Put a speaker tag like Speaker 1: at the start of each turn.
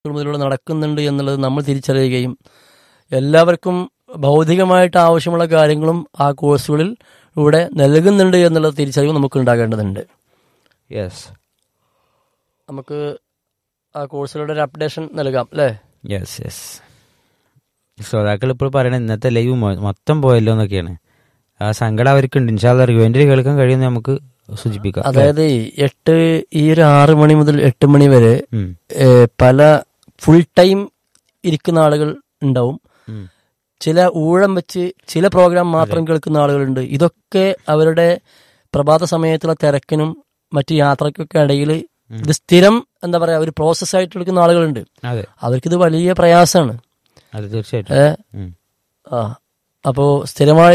Speaker 1: മുതലൂടെ നടക്കുന്നുണ്ട് എന്നുള്ളത് നമ്മൾ തിരിച്ചറിയുകയും എല്ലാവർക്കും ഭൗതികമായിട്ട് ആവശ്യമുള്ള കാര്യങ്ങളും ആ കോഴ്സുകളിൽ ഇവിടെ നൽകുന്നുണ്ട് എന്നുള്ള തിരിച്ചറിവ് നമുക്ക് ഉണ്ടാകേണ്ടതുണ്ട്
Speaker 2: യെസ്
Speaker 1: നമുക്ക് ആ കോഴ്സുകളുടെ ഒരു അപ്ഡേഷൻ നൽകാം അല്ലേ
Speaker 2: യെസ് യെസ് ശ്രോതാക്കൾ ഇപ്പോൾ പറയണ ഇന്നത്തെ ലൈവ് മൊത്തം പോയല്ലോ എന്നൊക്കെയാണ് ആ സങ്കടം അവർക്കുണ്ട് ഇൻഷാല്ല റിവൈൻഡിൽ കേൾക്കാൻ കഴിയുമെന്ന് നമുക്ക് സൂചിപ്പിക്കാം
Speaker 1: അതായത് എട്ട് ഈ ഒരു ആറ് മണി മുതൽ എട്ട് മണി വരെ
Speaker 2: ഉം.
Speaker 1: ഏഹ്, പല ഫുൾ ടൈം ഇരിക്കുന്ന ആളുകൾ ഉണ്ടാവും
Speaker 2: ഉം.
Speaker 1: ചില ഊഴം വെച്ച് ചില പ്രോഗ്രാം മാത്രം കേൾക്കുന്ന ആളുകളുണ്ട് ഇതൊക്കെ അവരുടെ പ്രഭാത സമയത്തുള്ള തിരക്കിനും മറ്റു യാത്രക്കൊക്കെ ഇടയിൽ ഇത് സ്ഥിരം എന്താ പറയാ ഒരു പ്രോസസ് ആയിട്ട് എടുക്കുന്ന ആളുകളുണ്ട്
Speaker 2: അതെ
Speaker 1: അവർക്കിത് വലിയ പ്രയാസമാണ്
Speaker 2: അതെ തീർച്ചയായിട്ടും
Speaker 1: ഏഹ്
Speaker 2: ഉം.
Speaker 1: ആ അപ്പോ സ്ഥിരമായി